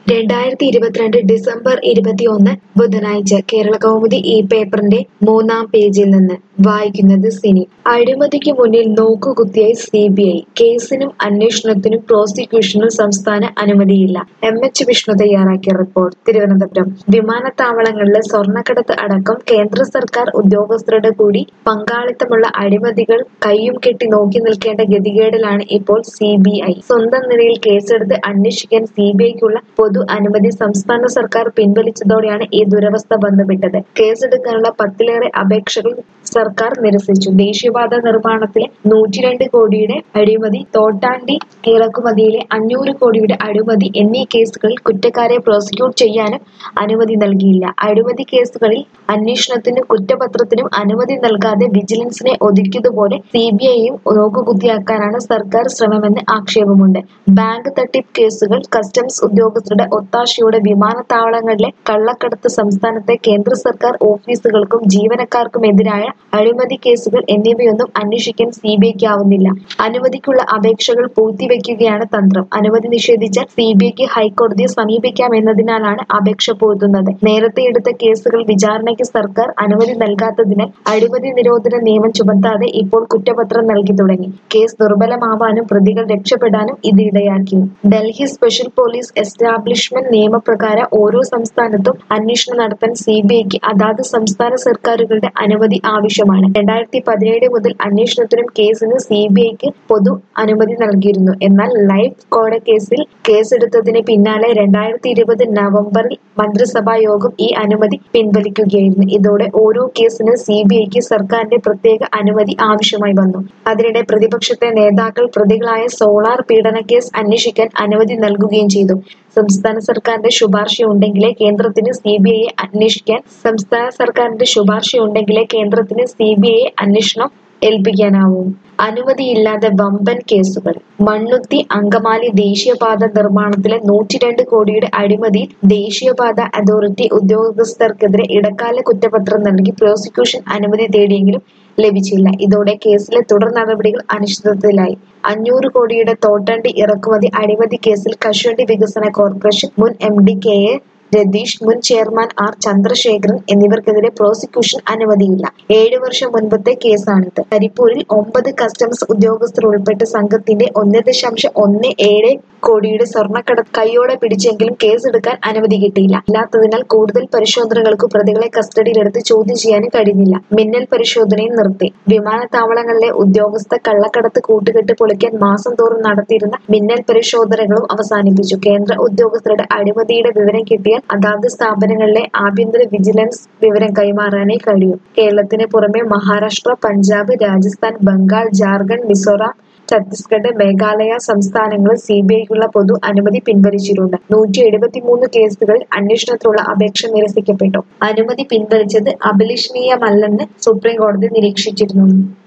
രണ്ടായിരത്തി ഇരുപത്തിരണ്ട് ഡിസംബർ ഇരുപത്തിയൊന്ന് ബുധനാഴ്ച കേരളകൗമുദി ഈ പേപ്പറിന്റെ മൂന്നാം പേജിൽ നിന്ന് വായിക്കുന്നത് സിനി അഴിമതിക്ക് മുന്നിൽ നോക്കുകുത്തിയായി സി ബി ഐ കേസിനും അന്വേഷണത്തിനും പ്രോസിക്യൂഷനും സംസ്ഥാന അനുമതിയില്ല എം എച്ച് വിഷ്ണു തയ്യാറാക്കിയ റിപ്പോർട്ട് തിരുവനന്തപുരം വിമാനത്താവളങ്ങളിലെ സ്വർണ്ണക്കടത്ത് അടക്കം കേന്ദ്ര സർക്കാർ ഉദ്യോഗസ്ഥരുടെ കൂടി പങ്കാളിത്തമുള്ള അഴിമതികൾ കയ്യും കെട്ടി നോക്കി നിൽക്കേണ്ട ഗതികേടിലാണ് ഇപ്പോൾ സി ബി ഐ സ്വന്തം നിലയിൽ കേസെടുത്ത് അന്വേഷിക്കാൻ സി ബി ഐക്കുള്ള പൊതു അനുമതി സംസ്ഥാന സർക്കാർ പിൻവലിച്ചതോടെയാണ് ഈ ദുരവസ്ഥ ബന്ധപ്പെട്ടത് കേസെടുക്കാനുള്ള പത്തിലേറെ അപേക്ഷകൾ സർക്കാർ നിരസിച്ചു ദേശീയപാത നിർമ്മാണത്തിലെ നൂറ്റിരണ്ട് കോടിയുടെ അഴിമതി തോട്ടാണ്ടി ഇറക്കുമതിയിലെ അഞ്ഞൂറ് കോടിയുടെ അഴിമതി എന്നീ കേസുകളിൽ കുറ്റക്കാരെ പ്രോസിക്യൂട്ട് ചെയ്യാനും അനുമതി നൽകിയില്ല അഴിമതി കേസുകളിൽ അന്വേഷണത്തിനും കുറ്റപത്രത്തിനും അനുമതി നൽകാതെ വിജിലൻസിനെ ഒതുക്കിയതുപോലെ സി ബി ഐയും നോക്കുകുത്തിയാക്കാനാണ് സർക്കാർ ശ്രമമെന്ന് ആക്ഷേപമുണ്ട് ബാങ്ക് തട്ടിപ്പ് കേസുകൾ കസ്റ്റംസ് ഉദ്യോഗസ്ഥരുടെ ഒത്താശയോടെ വിമാനത്താവളങ്ങളിലെ കള്ളക്കടത്ത് സംസ്ഥാനത്തെ കേന്ദ്ര സർക്കാർ ഓഫീസുകൾക്കും ജീവനക്കാർക്കുമെതിരായ അഴിമതി കേസുകൾ എന്നിവയൊന്നും അന്വേഷിക്കാൻ സി ബി ഐക്ക് ആവുന്നില്ല അനുമതിക്കുള്ള അപേക്ഷകൾ പൂഴ്ത്തിവെക്കുകയാണ് തന്ത്രം അനുമതി നിഷേധിച്ചാൽ സി ബി ഐക്ക് ഹൈക്കോടതിയെ സമീപിക്കാമെന്നതിനാലാണ് അപേക്ഷ പൂഴ്ത്തുന്നത് നേരത്തെ എടുത്ത കേസുകൾ വിചാരണയ്ക്ക് സർക്കാർ അനുമതി നൽകാത്തതിനാൽ അഴിമതി നിരോധന നിയമം ചുമത്താതെ ഇപ്പോൾ കുറ്റപത്രം നൽകി തുടങ്ങി കേസ് ദുർബലമാവാനും പ്രതികൾ രക്ഷപ്പെടാനും ഇത് ഇടയാക്കി ഡൽഹി സ്പെഷ്യൽ പോലീസ് എസ്റ്റാബ്ലിഷ്മെന്റ് നിയമപ്രകാരം ഓരോ സംസ്ഥാനത്തും അന്വേഷണം നടത്താൻ സി ബി ഐക്ക് അതാത് സംസ്ഥാന സർക്കാരുകളുടെ അനുമതി ആവശ്യമാണ് രണ്ടായിരത്തി പതിനേഴ് മുതൽ അന്വേഷണത്തിനും കേസിനും സി ബി ഐക്ക് പൊതു അനുമതി നൽകിയിരുന്നു എന്നാൽ ലൈഫ് കോട കേസിൽ കേസെടുത്തതിന് പിന്നാലെ രണ്ടായിരത്തി ഇരുപത് നവംബറിൽ മന്ത്രിസഭാ യോഗം ഈ അനുമതി പിൻവലിക്കുകയായിരുന്നു ഇതോടെ ഓരോ കേസിനും സി ബി ഐക്ക് സർക്കാരിന്റെ പ്രത്യേക അനുമതി ആവശ്യമായി വന്നു അതിനിടെ പ്രതിപക്ഷത്തെ നേതാക്കൾ പ്രതികളായ സോളാർ പീഡന കേസ് അന്വേഷിക്കാൻ അനുമതി നൽകുകയും ചെയ്തു സംസ്ഥാന സർക്കാരിന്റെ ശുപാർശയുണ്ടെങ്കിലേ കേന്ദ്രത്തിന് സി ബി ഐയെ അന്വേഷിക്കാൻ സംസ്ഥാന സർക്കാരിന്റെ ശുപാർശയുണ്ടെങ്കിലേ കേന്ദ്രത്തിന് സി ബി ഐയെ അന്വേഷണം ഏൽപ്പിക്കാനാവൂ അനുമതിയില്ലാതെ വമ്പൻ കേസുകൾ മണ്ണുത്തി അങ്കമാലി ദേശീയപാത നിർമ്മാണത്തിലെ നൂറ്റിരണ്ട് കോടിയുടെ അഴിമതിയിൽ ദേശീയപാത അതോറിറ്റി ഉദ്യോഗസ്ഥർക്കെതിരെ ഇടക്കാല കുറ്റപത്രം നൽകി പ്രോസിക്യൂഷൻ അനുമതി തേടിയെങ്കിലും ലഭിച്ചില്ല ഇതോടെ കേസിലെ തുടർ നടപടികൾ അനിശ്ചിതത്വത്തിലായി അഞ്ഞൂറ് കോടിയുടെ തോട്ടണ്ടി ഇറക്കുമതി അഴിമതി കേസിൽ കശുവണ്ടി വികസന കോർപ്പറേഷൻ മുൻ M D K A Ratheesh മുൻ ചെയർമാൻ ആർ ചന്ദ്രശേഖരൻ എന്നിവർക്കെതിരെ പ്രോസിക്യൂഷൻ അനുമതിയില്ല ഏഴു വർഷം മുൻപത്തെ കേസാണിത് കരിപ്പൂരിൽ ഒമ്പത് കസ്റ്റംസ് ഉദ്യോഗസ്ഥർ ഉൾപ്പെട്ട സംഘത്തിന്റെ ഒന്ന് ദശാംശം ഒന്ന് ഏഴ് കോടിയുടെ സ്വർണ്ണക്കടത്ത് കൈയോടെ പിടിച്ചെങ്കിലും കേസെടുക്കാൻ അനുമതി കിട്ടിയില്ല ഇല്ലാത്തതിനാൽ കൂടുതൽ പരിശോധനകൾക്ക് പ്രതികളെ കസ്റ്റഡിയിലെടുത്ത് ചോദ്യം ചെയ്യാനും കഴിഞ്ഞില്ല മിന്നൽ പരിശോധനയും നിർത്തി വിമാനത്താവളങ്ങളിലെ ഉദ്യോഗസ്ഥ കള്ളക്കടത്ത് കൂട്ടുകെട്ട് പൊളിക്കാൻ മാസം തോറും നടത്തിയിരുന്ന മിന്നൽ പരിശോധനകളും അവസാനിപ്പിച്ചു കേന്ദ്ര ഉദ്യോഗസ്ഥരുടെ അഴിമതിയുടെ വിവരം കിട്ടിയാൽ അതാത് സ്ഥാപനങ്ങളിലെ ആഭ്യന്തര വിജിലൻസ് വിവരം കൈമാറാനേ കഴിയൂ കേരളത്തിന് പുറമെ മഹാരാഷ്ട്ര പഞ്ചാബ് രാജസ്ഥാൻ ബംഗാൾ ജാർഖണ്ഡ് മിസോറാം ഛത്തീസ്ഗഡ് മേഘാലയ സംസ്ഥാനങ്ങളിൽ സി ബി ഐക്കുള്ള പൊതു അനുമതി പിൻവലിച്ചിട്ടുണ്ട് നൂറ്റി എഴുപത്തിമൂന്ന് കേസുകളിൽ അന്വേഷണത്തിനുള്ള അപേക്ഷ നിരസിക്കപ്പെട്ടു അനുമതി പിൻവലിച്ചത് അഭിലഷണീയമല്ലെന്ന് സുപ്രീം കോടതി നിരീക്ഷിച്ചിരുന്നു